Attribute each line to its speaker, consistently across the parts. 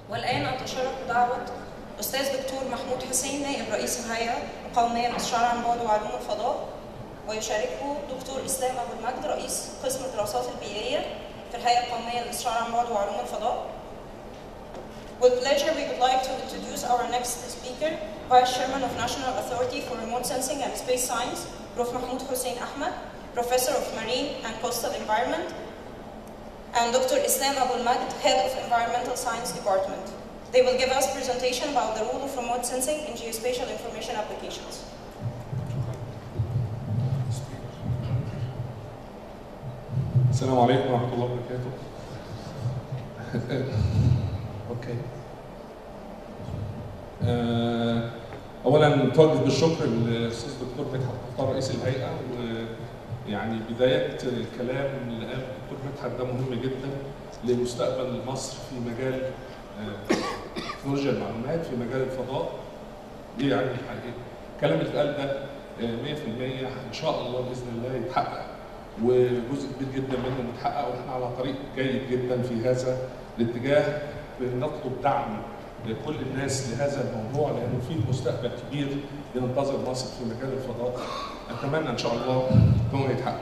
Speaker 1: والآن أتشرف بدعوة أستاذ دكتور محمود حسين نائب رئيس الهيئة القومية للاستشارة عن بعد وعلوم الفضاء ويشاركه دكتور إسلام أبو المجد رئيس قسم الدراسات البيئية في الهيئة القومية للاستشارة عن بعد وعلوم الفضاء. With pleasure, we would like to introduce our next speaker, Vice Chairman of National Authority for Remote Sensing and Space Science, Prof. Mahmoud Hussein Ahmed, Professor of Marine and Coastal Environment, and Dr. Islam Abul Majd, Head of Environmental Science Department. They will give us presentation about the role of remote sensing in geospatial information applications.
Speaker 2: السلام عليكم ورحمة الله وبركاته. اوكي. آه، أولا نتوجه بالشكر للأستاذ الدكتور مدحت مختار رئيس الهيئة ويعني بداية الكلام اللي قال الدكتور مدحت ده مهم جدا لمستقبل مصر في مجال آه، تكنولوجيا المعلومات في مجال الفضاء. دي يعني الحقيقة. الكلام اللي اتقال ده آه، 100% ان شاء الله باذن الله يتحقق وجزء كبير جدا منه متحقق واحنا على طريق جيد جدا في هذا الاتجاه بنطلب دعم لكل الناس لهذا الموضوع لانه في مستقبل كبير ينتظر مصر في مجال الفضاء اتمنى ان شاء الله ان هو يتحقق.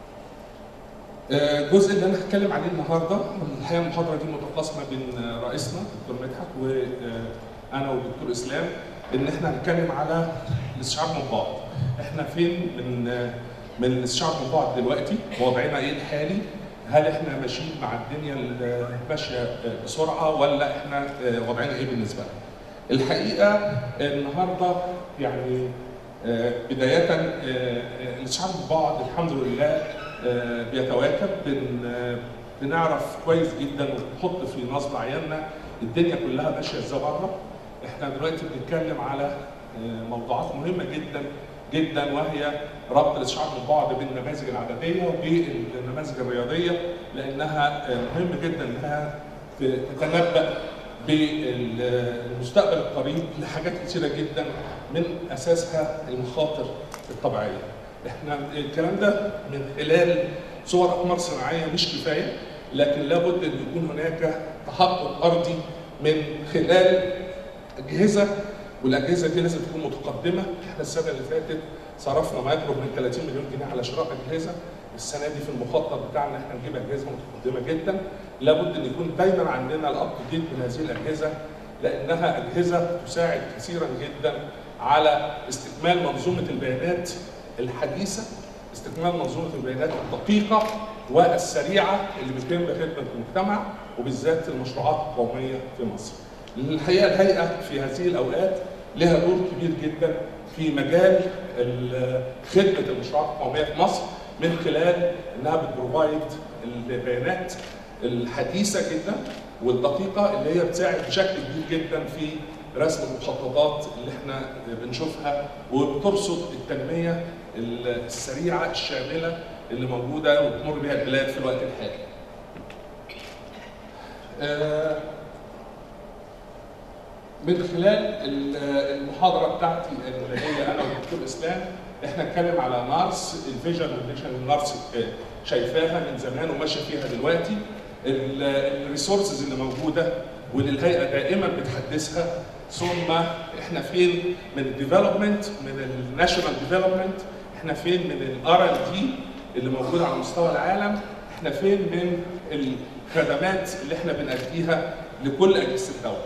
Speaker 2: آه، الجزء اللي انا هتكلم عليه النهارده الحقيقه المحاضره دي متقاسمه بين آه، رئيسنا الدكتور مدحت وانا والدكتور اسلام ان احنا هنتكلم على الاستشعار من بعد. احنا فين من آه، من الاستشعار من بعد دلوقتي وضعنا ايه الحالي؟ هل احنا ماشيين مع الدنيا اللي ماشيه بسرعه ولا احنا آه، وضعنا ايه بالنسبه لنا؟ الحقيقه النهارده يعني آه، بدايه آه، آه، الاستشعار من بعد الحمد لله آه، بيتواكب بن آه، بنعرف كويس جدا ونحط في نصب عيالنا الدنيا كلها ماشيه ازاي بره احنا دلوقتي بنتكلم على آه، موضوعات مهمه جدا جدا وهي ربط الاشعاع من بعد بين النماذج العدديه وبالنماذج الرياضيه لانها آه، مهم جدا انها تتنبا بالمستقبل القريب لحاجات كثيره جدا من اساسها المخاطر الطبيعيه. احنا الكلام ده من خلال صور اقمار صناعيه مش كفايه لكن لابد ان يكون هناك تحقق ارضي من خلال اجهزه والاجهزه دي لازم تكون متقدمه احنا السنه اللي فاتت صرفنا ما يقرب من 30 مليون جنيه على شراء اجهزه السنه دي في المخطط بتاعنا احنا نجيب اجهزه متقدمه جدا لابد ان يكون دايما عندنا الاب تو من هذه الاجهزه لانها اجهزه تساعد كثيرا جدا على استكمال منظومه البيانات الحديثه استكمال منظومه البيانات الدقيقه والسريعه اللي بتتم بخدمه المجتمع وبالذات المشروعات القوميه في مصر. الحقيقه الهيئه في هذه الاوقات لها دور كبير جدا في مجال ال- خدمه المشروعات القوميه في مصر من خلال انها بتبروفايد البيانات الحديثه جدا والدقيقه اللي هي بتساعد بشكل كبير جدا في رسم المخططات اللي احنا بنشوفها وبترصد التنميه السريعه الشامله اللي موجوده وبتمر بها البلاد في الوقت الحالي. آه، من خلال ال- المحاضره بتاعتي اللي هي انا والدكتور اسلام احنا نتكلم على نارس الفيجن والميشن اللي نارس شايفاها من زمان وماشيه فيها دلوقتي الريسورسز اللي موجوده واللي الهيئه دائما بتحدثها ثم احنا فين من الديفلوبمنت من الناشونال ديفلوبمنت احنا فين من الار ال دي اللي موجوده على مستوى العالم احنا فين من الخدمات اللي احنا بنأديها لكل اجهزه الدوله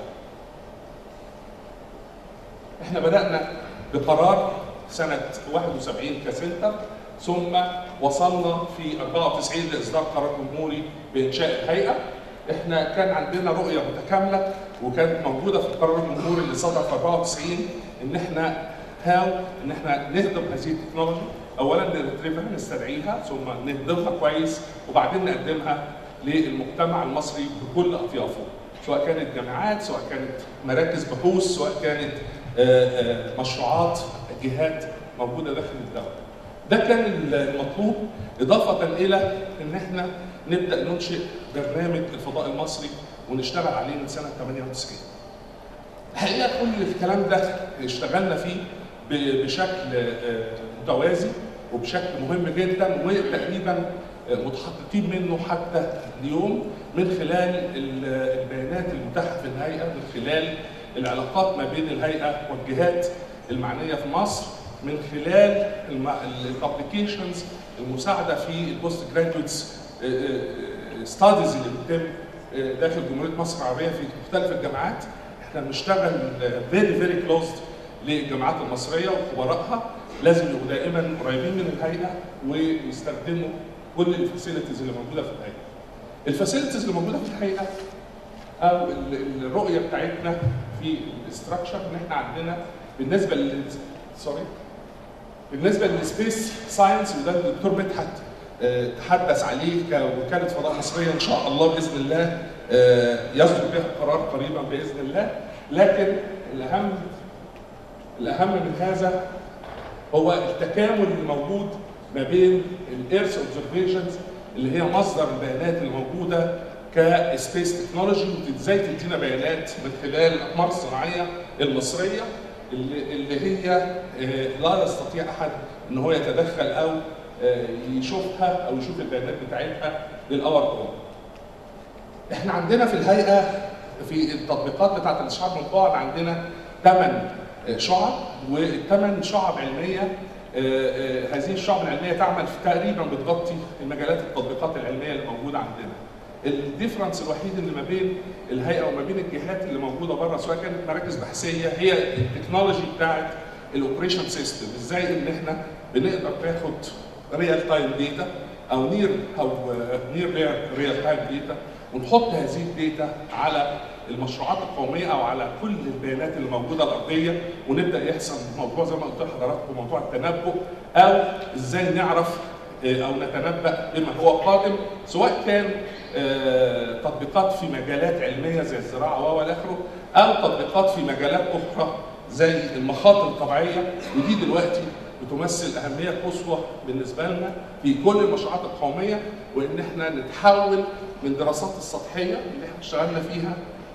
Speaker 2: احنا بدأنا بقرار سنة 71 كسنتر ثم وصلنا في 94 لإصدار قرار جمهوري بإنشاء الهيئة احنا كان عندنا رؤية متكاملة وكانت موجودة في القرار الجمهوري اللي صدر في 94 ان احنا هاو ان احنا نهضم هذه التكنولوجي اولا نرتريفها نستدعيها ثم نهضمها كويس وبعدين نقدمها للمجتمع المصري بكل اطيافه سواء كانت جامعات سواء كانت مراكز بحوث سواء كانت آه، آه، مشروعات جهات موجوده داخل الدوله. ده كان المطلوب اضافه الى ان احنا نبدا ننشئ برنامج الفضاء المصري ونشتغل عليه من سنه 98. الحقيقه كل الكلام ده اشتغلنا فيه ب- بشكل آه، متوازي وبشكل مهم جدا وتقريبا متحققين منه حتى اليوم من خلال البيانات المتاحه في الهيئه من خلال العلاقات ما بين الهيئه والجهات المعنيه في مصر من خلال الابلكيشنز المساعده في البوست جراديويتس ستاديز اللي بتتم داخل جمهوريه مصر العربيه في مختلف الجامعات احنا بنشتغل فيري فيري كلوزد للجامعات المصريه وخبرائها لازم يبقوا دائما قريبين من الهيئه ويستخدموا كل الفاسيلتيز اللي موجوده في الهيئه. الفاسيلتيز اللي موجوده في الهيئه او الرؤيه بتاعتنا في الاستراكشر ان احنا عندنا بالنسبه لل سوري بالنسبه للسبيس ساينس وده الدكتور مدحت تحدث عليه كوكاله فضاء مصريه ان شاء الله باذن الله يصدر بها قرار قريبا باذن الله لكن الاهم الاهم من هذا هو التكامل الموجود ما بين الايرث اوبزرفيشنز اللي هي مصدر البيانات الموجوده كسبيس تكنولوجي وازاي تدينا بيانات من خلال الاقمار الصناعيه المصريه اللي, اللي هي لا يستطيع احد ان هو يتدخل او يشوفها او يشوف البيانات بتاعتها للاور اون. احنا عندنا في الهيئه في التطبيقات بتاعت الاشعاع المطبوع عندنا ثمان شعب والثمان شعب علميه هذه الشعب العلميه تعمل في تقريبا بتغطي المجالات التطبيقات العلميه اللي موجوده عندنا. الديفرنس الوحيد اللي ما بين الهيئه وما بين الجهات اللي موجوده بره سواء كانت مراكز بحثيه هي التكنولوجي بتاعت الاوبريشن سيستم ازاي ان احنا بنقدر ناخد ريال تايم داتا او نير او نير ريال تايم داتا ونحط هذه الداتا على المشروعات القوميه او على كل البيانات اللي موجوده الارضيه ونبدا يحصل موضوع زي ما قلت لحضراتكم موضوع التنبؤ او ازاي نعرف او نتنبا بما هو قادم سواء كان تطبيقات في مجالات علميه زي الزراعه والى اخره او تطبيقات في مجالات اخرى زي المخاطر الطبيعيه ودي دلوقتي بتمثل اهميه قصوى بالنسبه لنا في كل المشروعات القوميه وان احنا نتحول من دراسات السطحيه اللي احنا اشتغلنا فيها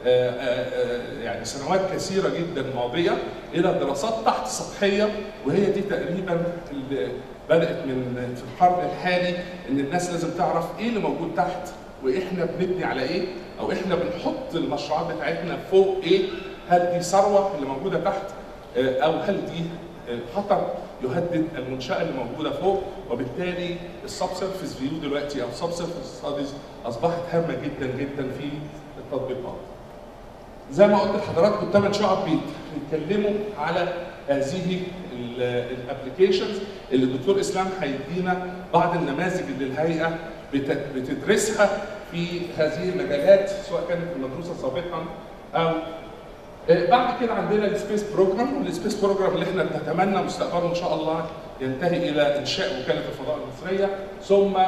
Speaker 2: يعني سنوات كثيره جدا ماضيه الى دراسات تحت سطحيه وهي دي تقريبا اللي بدات من في القرن الحالي ان الناس لازم تعرف ايه اللي موجود تحت واحنا بنبني على ايه او احنا بنحط المشروعات بتاعتنا فوق ايه هل دي ثروه اللي موجوده تحت او هل دي خطر يهدد المنشاه اللي موجوده فوق وبالتالي السب سيرفيس فيو دلوقتي او سب سيرفيس ستاديز اصبحت هامه جدا جدا في التطبيقات. زي ما قلت لحضراتكم الثمان شعب بيتكلموا على هذه الابلكيشنز اللي الدكتور اسلام هيدينا بعض النماذج اللي الهيئه بتدرسها في هذه المجالات سواء كانت المدروسه سابقا او بعد كده عندنا السبيس بروجرام والسبيس بروجرام اللي احنا بنتمنى مستقبله ان شاء الله ينتهي الى انشاء وكاله الفضاء المصريه ثم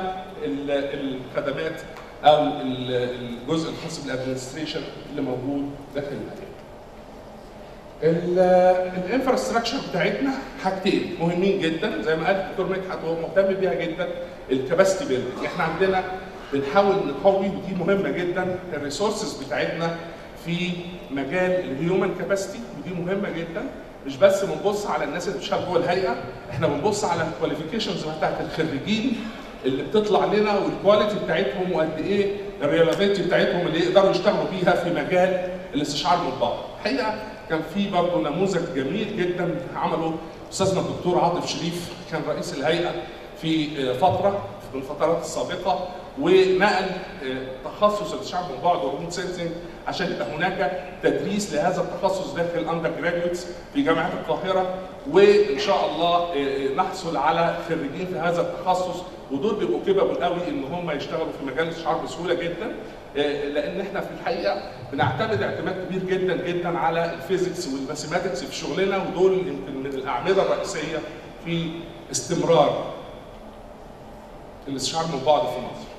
Speaker 2: الخدمات او الجزء الخاص بالادمنستريشن اللي موجود داخل الهيئه. الانفراستراكشر بتاعتنا حاجتين مهمين جدا زي ما قال الدكتور مدحت وهو مهتم بيها جدا الكباستي بيلدينج احنا عندنا بنحاول نقوي ودي مهمه جدا الريسورسز بتاعتنا في مجال الهيومن كاباسيتي ودي مهمه جدا مش بس بنبص على الناس اللي بتشتغل جوه الهيئه احنا بنبص على الكواليفيكيشنز بتاعت الخريجين اللي بتطلع لنا والكواليتي بتاعتهم وقد ايه الريلافيتي بتاعتهم اللي يقدروا يشتغلوا بيها في مجال الاستشعار المطبع. الحقيقه كان في برضه نموذج جميل جدا عمله استاذنا الدكتور عاطف شريف كان رئيس الهيئه في فتره من الفترات السابقه ونقل تخصص الاستشعار من بعد والريموت سينسنج عشان يبقى هناك تدريس لهذا التخصص داخل الاندر جراديويتس في جامعه القاهره وان شاء الله نحصل على خريجين في هذا التخصص ودول بيبقوا كيبل قوي ان هم يشتغلوا في مجال الاستشعار بسهوله جدا لان احنا في الحقيقه بنعتمد اعتماد كبير جدا جدا على الفيزيكس والماثيماتكس في شغلنا ودول يمكن من الاعمده الرئيسيه في استمرار الاستشعار من بعد في مصر.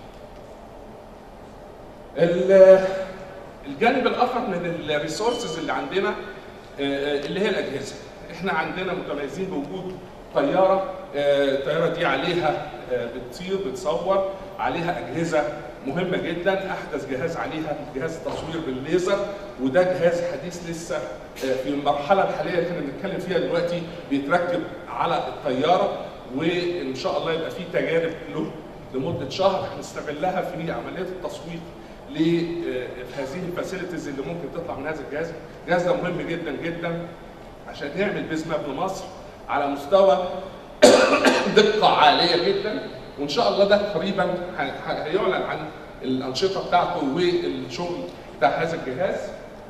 Speaker 2: الجانب الاخر من الريسورسز اللي عندنا اللي هي الاجهزه. احنا عندنا متميزين بوجود طياره الطياره دي عليها بتطير بتصور عليها اجهزه مهمه جدا احدث جهاز عليها جهاز تصوير بالليزر وده جهاز حديث لسه في المرحله الحاليه اللي احنا بنتكلم فيها دلوقتي بيتركب على الطياره وان شاء الله يبقى في تجارب له لمده شهر هنستغلها في عمليه التسويق لهذه الفاسيلتيز اللي ممكن تطلع من هذا الجهاز، الجهاز ده مهم جدا جدا عشان يعمل بيز ماب لمصر على مستوى دقه عاليه جدا وان شاء الله ده قريبا ه- ه- هيعلن عن الانشطه بتاعته والشغل بتاع هذا الجهاز.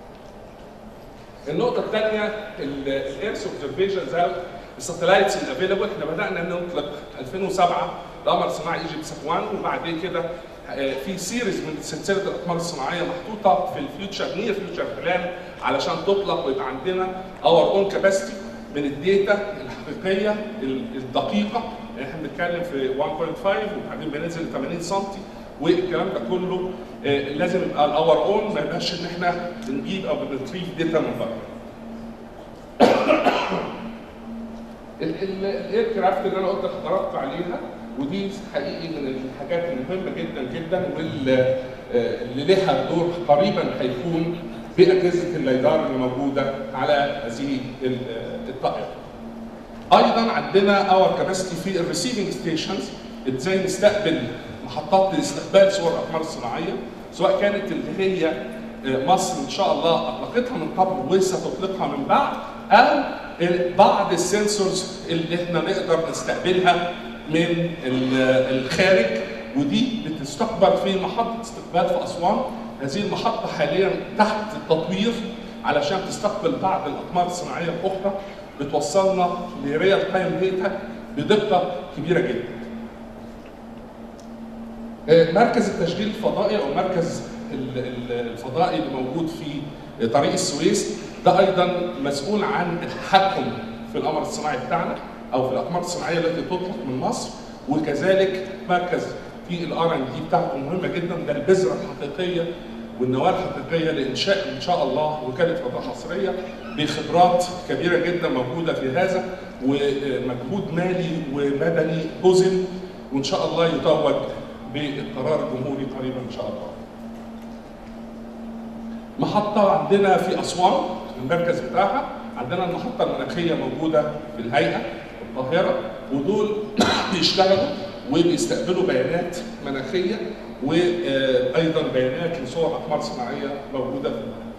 Speaker 2: النقطة الثانية الايرث اوبزرفيشنز او الساتلايتس الافيلبل احنا بدأنا نطلق 2007 القمر الصناعي ايجيبت سات 1 وبعد كده آه، في سيريز من سلسلة الأقمار الصناعية محطوطة في الفيوتشر نير فيوتشر بلان علشان تطلق ويبقى عندنا اور اون كاباسيتي من الداتا الحقيقية الدقيقة يعني احنا بنتكلم في 1.5 وبعدين بننزل ل 80 سم والكلام ده كله آه، لازم يبقى الاور اون ما يبقاش ان احنا بنجيب او بنريتريف داتا من بره. الاير كرافت اللي انا قلت لحضراتكم عليها ودي حقيقي من الحاجات المهمه جدا جدا واللي آه، اللي لها دور قريبا هيكون باجهزه الليدار اللي موجوده على هذه ال- آه، الطائره. ايضا عندنا اور كاباسيتي في الريسيفنج ستيشنز ازاي نستقبل محطات لاستقبال صور الاقمار الصناعيه سواء كانت اللي هي آه، مصر ان شاء الله اطلقتها من قبل وستطلقها من بعد او ال- بعض السنسورز اللي احنا نقدر نستقبلها من ال- الخارج ودي بتستقبل في محطه استقبال في اسوان هذه المحطه حاليا تحت التطوير علشان تستقبل بعض الاقمار الصناعيه الاخرى بتوصلنا لريال تايم داتا بدقه كبيره جدا. آه، مركز التشغيل الفضائي او مركز ال- ال- الفضائي اللي موجود في طريق السويس ده ايضا مسؤول عن التحكم في القمر الصناعي بتاعنا او في الاقمار الصناعيه التي تطلق من مصر وكذلك مركز في الار ان دي بتاعته مهمه جدا ده البذره الحقيقيه والنواه الحقيقيه لانشاء ان شاء الله وكاله فضاء مصريه بخبرات كبيره جدا موجوده في هذا ومجهود مالي ومدني بذل وان شاء الله يتوج بالقرار الجمهوري قريبا ان شاء الله. محطة عندنا في أسوان المركز بتاعها عندنا المحطة المناخية موجودة في الهيئة القاهرة ودول بيشتغلوا وبيستقبلوا بيانات مناخية وأيضا بيانات لصور أقمار صناعية موجودة في المناخ.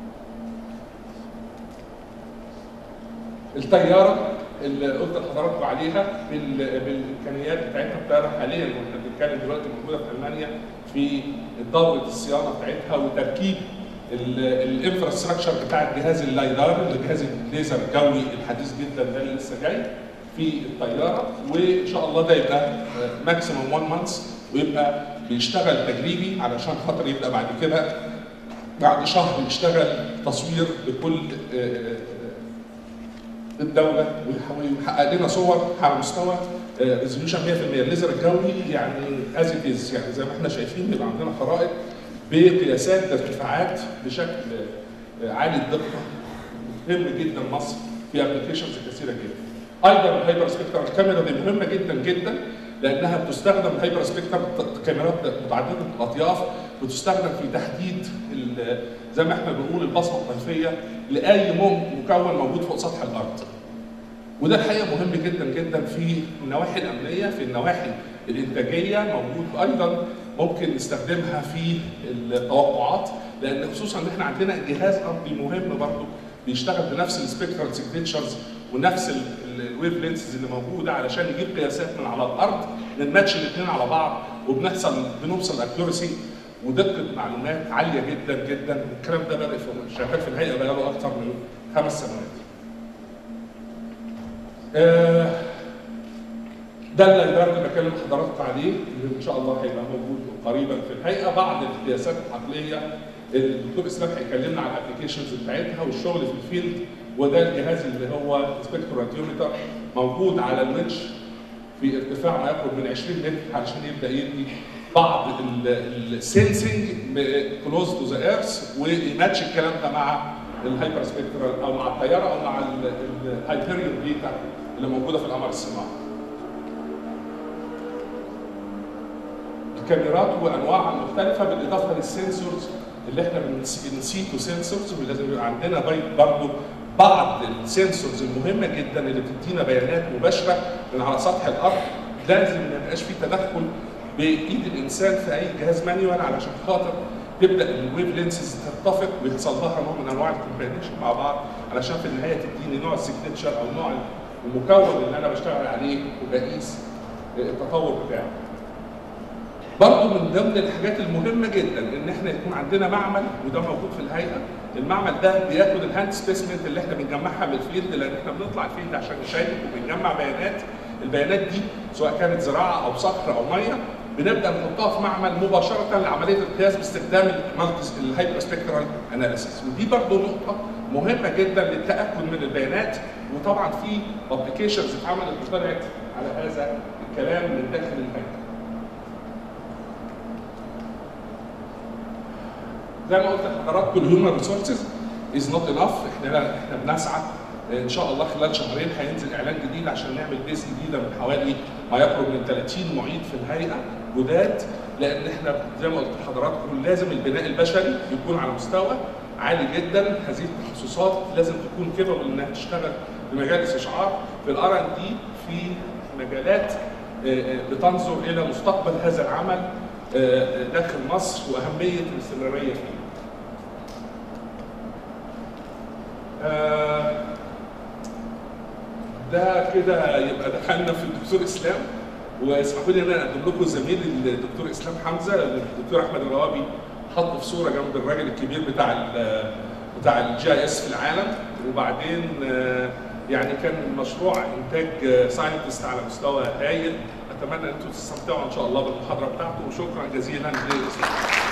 Speaker 2: الطيارة اللي قلت لحضراتكم عليها بال- بالامكانيات بتاعتها الطياره حاليا واحنا بنتكلم دلوقتي موجوده في المانيا في دوره الصيانه بتاعتها وتركيب الانفراستراكشر بتاع الجهاز اللايدار اللي جهاز الليزر الجوي الحديث جدا ده اللي لسه جاي في الطياره وان شاء الله ده يبقى ماكسيموم 1 مانثs ويبقى بيشتغل تجريبي علشان خاطر يبقى بعد كده بعد شهر يشتغل تصوير بكل آه، الدوله ويحقق لنا صور على مستوى ريزوليوشن 100% الليزر الجوي يعني از ات از يعني زي ما احنا شايفين بيبقى عندنا خرائط بقياسات ارتفاعات بشكل آه، عالي الدقه مهم جدا مصر في ابلكيشنز كثيره جدا. ايضا الهايبر سبيكترال كاميرا دي مهمه جدا جدا لانها بتستخدم الهايبر سبيكترال كاميرات متعدده الاطياف بتستخدم في تحديد ال- زي ما احنا بنقول البصمه الطيفيه لاي مم- مكون موجود فوق سطح الارض. وده الحقيقه مهم جدا جدا في النواحي الامنيه في النواحي الانتاجيه موجود ايضا ممكن نستخدمها في التوقعات لان خصوصا ان احنا عندنا جهاز ارضي مهم برضه بيشتغل بنفس السبيكترال سيجنتشرز ونفس الويف لينسز اللي موجوده علشان يجيب قياسات من على الارض نماتش الاثنين على بعض وبنحصل بنوصل اكيورسي ودقه معلومات عاليه جدا جدا الكلام ده بدا في شغال في الهيئه بقاله اكثر من خمس سنوات. آه، ده الليدار اللي بكلم حضراتكم عليه اللي ان شاء الله هيبقى موجود قريبا في الهيئه بعض القياسات العقليه الدكتور اسلام هيكلمنا على الابلكيشنز بتاعتها والشغل في الفيلد وده الجهاز اللي هو سبيكترو راديومتر موجود على الونش في ارتفاع ما يقرب من 20 متر علشان يبدا يدي بعض السنسنج كلوز تو ذا ايرث ويماتش الكلام ده مع الهايبر سبيكترال او مع الطياره او مع الهايبريون ديتا اللي موجوده في القمر الصناعي. الكاميرات وانواعها المختلفه بالاضافه للسنسورز اللي احنا بنسيتو سنسورز ولازم يبقى عندنا برضه بعض السنسورز المهمه جدا اللي بتدينا بيانات مباشره من على سطح الارض لازم ما يبقاش في تدخل بايد الانسان في اي جهاز مانيوال علشان خاطر تبدا الويف لينسز تتفق ويحصل لها نوع من انواع الكومبينيشن مع بعض علشان في النهايه تديني نوع السيجنتشر او نوع المكون اللي انا بشتغل عليه وبقيس التطور بتاعه. برضه من ضمن الحاجات المهمه جدا ان احنا يكون عندنا معمل وده موجود في الهيئه المعمل ده بياخد الهاند سبيسمنت اللي احنا بنجمعها من الفيلد لان احنا بنطلع الفيلد عشان نشيك وبنجمع بيانات البيانات دي سواء كانت زراعه او صخر او ميه بنبدا نحطها في معمل مباشره لعمليه القياس باستخدام الهايبر سبكترال اناليسيس ودي برضه نقطه مهمه جدا للتاكد من البيانات وطبعا في ابلكيشنز اتعملت وطلعت على هذا الكلام من داخل الهيئه زي ما قلت لحضراتكم الهيومن ريسورسز از نوت انف احنا احنا بنسعى ان شاء الله خلال شهرين هينزل اعلان جديد عشان نعمل بيز جديده من حوالي ما يقرب من 30 معيد في الهيئه جداد لان احنا زي ما قلت لحضراتكم لازم البناء البشري يكون على مستوى عالي جدا هذه التخصصات لازم تكون كده انها تشتغل في مجال الاستشعار في الار ان دي في مجالات بتنظر الى مستقبل هذا العمل داخل مصر واهميه الاستمراريه فيه. ده كده يبقى دخلنا في الدكتور اسلام واسمحوا لي ان انا اقدم لكم زميلي الدكتور اسلام حمزه الدكتور احمد الروابي حطه في صوره جنب الراجل الكبير بتاع ال بتاع الجي اس في العالم وبعدين يعني كان مشروع انتاج ساينتست على مستوى هايل اتمنى ان انتم تستمتعوا ان شاء الله بالمحاضره بتاعته وشكرا جزيلا للاستماع